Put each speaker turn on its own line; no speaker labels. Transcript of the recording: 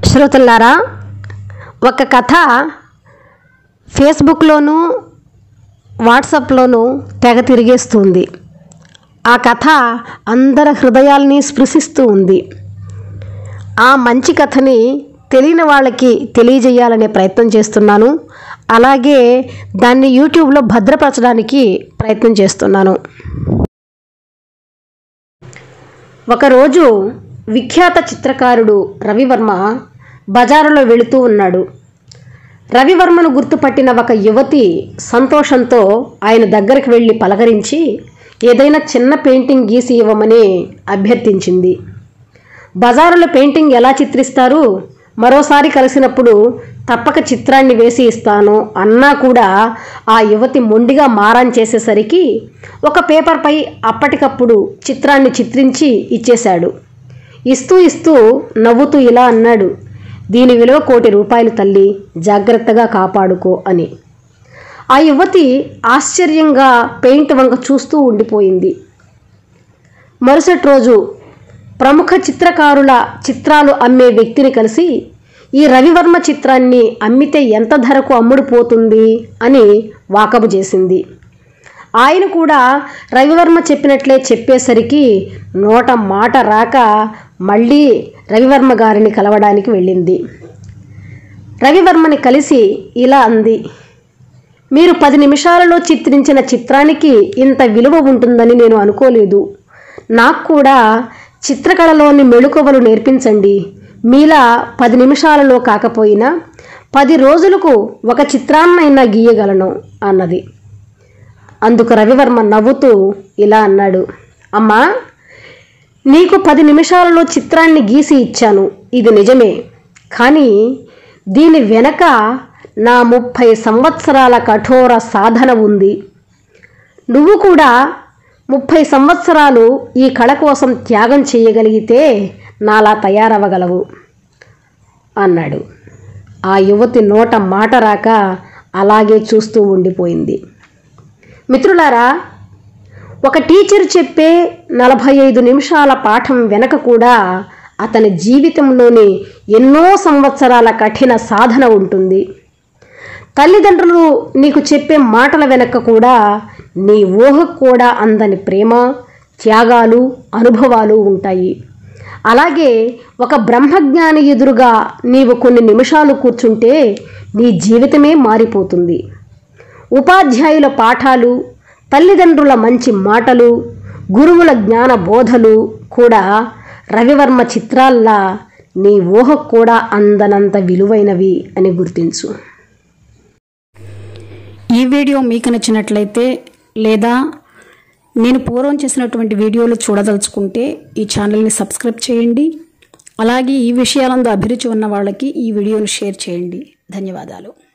శ్రోతలారా ఒక కథ ఫేస్బుక్లోనూ వాట్సాప్లోనూ తెగ తిరిగేస్తుంది ఆ కథ అందరి హృదయాల్ని స్పృశిస్తూ ఉంది ఆ మంచి కథని తెలియని వాళ్ళకి తెలియజేయాలనే ప్రయత్నం చేస్తున్నాను అలాగే దాన్ని యూట్యూబ్లో భద్రపరచడానికి ప్రయత్నం చేస్తున్నాను ఒకరోజు విఖ్యాత చిత్రకారుడు రవివర్మ బజారులో వెళుతూ ఉన్నాడు రవివర్మను గుర్తుపట్టిన ఒక యువతి సంతోషంతో ఆయన దగ్గరికి వెళ్ళి పలకరించి ఏదైనా చిన్న పెయింటింగ్ గీసి ఇవ్వమని అభ్యర్థించింది బజారులో పెయింటింగ్ ఎలా చిత్రిస్తారు మరోసారి కలిసినప్పుడు తప్పక చిత్రాన్ని వేసి ఇస్తాను అన్నా కూడా ఆ యువతి మొండిగా మారాన్ చేసేసరికి ఒక పేపర్పై అప్పటికప్పుడు చిత్రాన్ని చిత్రించి ఇచ్చేశాడు ఇస్తూ ఇస్తూ నవ్వుతూ ఇలా అన్నాడు దీని విలువ కోటి రూపాయలు తల్లి జాగ్రత్తగా కాపాడుకో అని ఆ యువతి ఆశ్చర్యంగా పెయింట్ వంక చూస్తూ ఉండిపోయింది మరుసటి రోజు ప్రముఖ చిత్రకారుల చిత్రాలు అమ్మే వ్యక్తిని కలిసి ఈ రవివర్మ చిత్రాన్ని అమ్మితే ఎంత ధరకు అమ్ముడుపోతుంది అని వాకబు చేసింది ఆయన కూడా రవివర్మ చెప్పినట్లే చెప్పేసరికి నోట మాట రాక మళ్ళీ రవివర్మ గారిని కలవడానికి వెళ్ళింది రవివర్మని కలిసి ఇలా అంది మీరు పది నిమిషాలలో చిత్రించిన చిత్రానికి ఇంత విలువ ఉంటుందని నేను అనుకోలేదు నాకు కూడా చిత్రకళలోని మెళుకువలు నేర్పించండి మీలా పది నిమిషాలలో కాకపోయినా పది రోజులకు ఒక చిత్రాన్నైనా గీయగలను అన్నది అందుకు రవివర్మ నవ్వుతూ ఇలా అన్నాడు అమ్మా నీకు పది నిమిషాలలో చిత్రాన్ని గీసి ఇచ్చాను ఇది నిజమే కానీ దీని వెనక నా ముప్పై సంవత్సరాల కఠోర సాధన ఉంది నువ్వు కూడా ముప్పై సంవత్సరాలు ఈ కళ కోసం త్యాగం చేయగలిగితే నాలా తయారవ్వగలవు అన్నాడు ఆ యువతి నోట మాట రాక అలాగే చూస్తూ ఉండిపోయింది మిత్రులారా ఒక టీచర్ చెప్పే నలభై ఐదు నిమిషాల పాఠం వెనక కూడా అతని జీవితంలోని ఎన్నో సంవత్సరాల కఠిన సాధన ఉంటుంది తల్లిదండ్రులు నీకు చెప్పే మాటల వెనక కూడా నీ ఊహకు కూడా అందని ప్రేమ త్యాగాలు అనుభవాలు ఉంటాయి అలాగే ఒక బ్రహ్మజ్ఞాని ఎదురుగా నీవు కొన్ని నిమిషాలు కూర్చుంటే నీ జీవితమే మారిపోతుంది ఉపాధ్యాయుల పాఠాలు తల్లిదండ్రుల మంచి మాటలు గురువుల జ్ఞాన బోధలు కూడా రవివర్మ చిత్రాల్లా నీ ఊహకు కూడా అందనంత విలువైనవి అని గుర్తించు
ఈ వీడియో మీకు నచ్చినట్లయితే లేదా నేను పూర్వం చేసినటువంటి వీడియోలు చూడదలుచుకుంటే ఈ ఛానల్ని సబ్స్క్రైబ్ చేయండి అలాగే ఈ విషయాలందు అభిరుచి ఉన్న వాళ్ళకి ఈ వీడియోను షేర్ చేయండి ధన్యవాదాలు